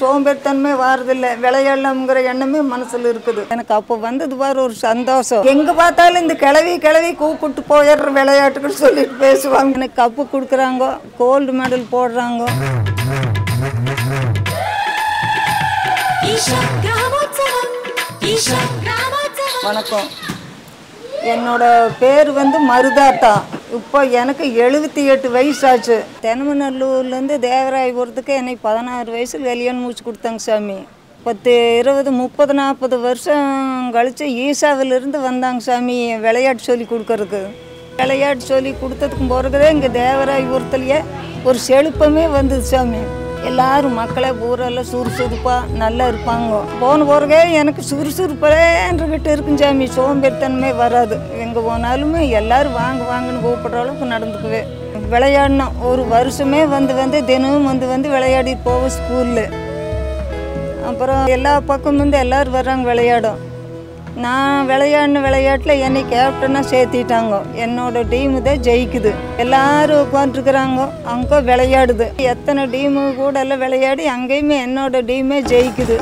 சோம்பேறித்தனமே வாரதில்லை விளையாடலாம்ங்கிற எண்ணமே மனசுல இருக்குது எனக்கு அப்போ வந்தது பாரு ஒரு சந்தோஷம் எங்க பார்த்தாலும் இந்த கிளவி கிளவி கூப்பிட்டு போயிடுற விளையாட்டுகள் சொல்லிட்டு பேசுவாங்க எனக்கு கப்பு கொடுக்குறாங்க கோல்டு மெடல் போடுறாங்க ஈஷா கிராமோத்சவம் ஈஷா கிராமோத்சவம் வணக்கம் என்னோட பேர் வந்து மருதாத்தா இப்போ எனக்கு எழுபத்தி எட்டு வயசாச்சு தென்மநல்லூர்லேருந்து தேவராயபுரத்துக்கு என்னை பதினாறு வயசில் கல்யாணம் முடிச்சு கொடுத்தாங்க சாமி பத்து இருபது முப்பது நாற்பது வருஷம் கழித்து ஈசாவிலிருந்து வந்தாங்க சாமி விளையாட்டு சொல்லி கொடுக்கறதுக்கு விளையாட்டு சொல்லி கொடுத்ததுக்கு பிறகுதே இங்கே தேவராயபுரத்துலையே ஒரு செழுப்பமே வந்தது சாமி எல்லாரும் மக்களே ஊரெல்லாம் சுறுசுறுப்பாக நல்லா இருப்பாங்க போன பிறகே எனக்கு சுறுசுறுப்பாகிட்டு இருக்கும் சாமி சோம்பேறித்தனமே வராது எங்கே போனாலுமே எல்லாரும் வாங்க வாங்கன்னு கூப்பிடுற அளவுக்கு நடந்துக்குவேன் விளையாடணும் ஒரு வருஷமே வந்து வந்து தினமும் வந்து வந்து விளையாடி போவோம் ஸ்கூலில் அப்புறம் எல்லா பக்கம் வந்து எல்லோரும் வர்றாங்க விளையாடும் நான் விளையாடின விளையாட்டில் என்னை கேப்டனாக சேர்த்திட்டாங்க என்னோட டீமு தான் ஜெயிக்குது எல்லாரும் உட்காந்துருக்குறாங்க அங்கே விளையாடுது எத்தனை டீமு கூட எல்லாம் விளையாடி அங்கேயுமே என்னோட டீமே ஜெயிக்குது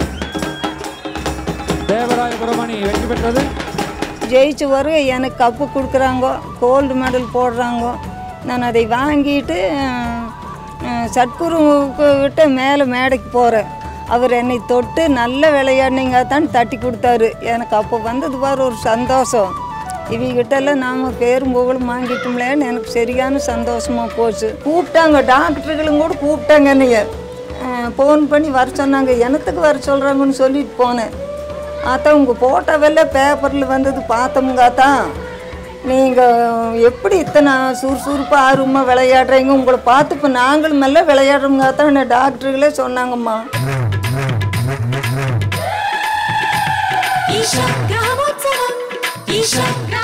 தேவராயபுரம் அணி வெற்றி பெற்றது ஜெயிச்ச வர எனக்கு கப்பு கொடுக்குறாங்க கோல்டு மெடல் போடுறாங்க நான் அதை வாங்கிட்டு அஹ், அஹ், சத்குருவுக்கு விட்டு மேலே மேடைக்கு போகிறேன் அவர் என்னை தொட்டு நல்ல விளையாடினீங்க தான் தட்டி கொடுத்தாரு எனக்கு அப்போ வந்தது பாரு ஒரு சந்தோஷம் இவங்கிட்டெல்லாம் நாம் பேரும் புகழும் வாங்கிட்டோம்லேன்னு எனக்கு சரியான சந்தோஷமாக போச்சு கூப்பிட்டாங்க டாக்டர்களும் கூட கூப்பிட்டாங்க என்னைய ஃபோன் பண்ணி வர சொன்னாங்க என்னத்துக்கு வர சொல்கிறாங்கன்னு சொல்லிட்டு போனேன் அதான் உங்கள் ஃபோட்டோவெல்லாம் பேப்பரில் வந்தது பார்த்தோமுங்க தான் நீங்கள் எப்படி இத்தனை சுறுசுறுப்பாக ஆர்வமாக விளையாடுறீங்க உங்களை பார்த்து இப்போ நாங்களும் எல்லாம் விளையாடுறோங்க தான் என்ன டாக்டர்களே சொன்னாங்கம்மா ஈஷா கிராமோத்சவம் ஈஷா கிராமோத்சவம்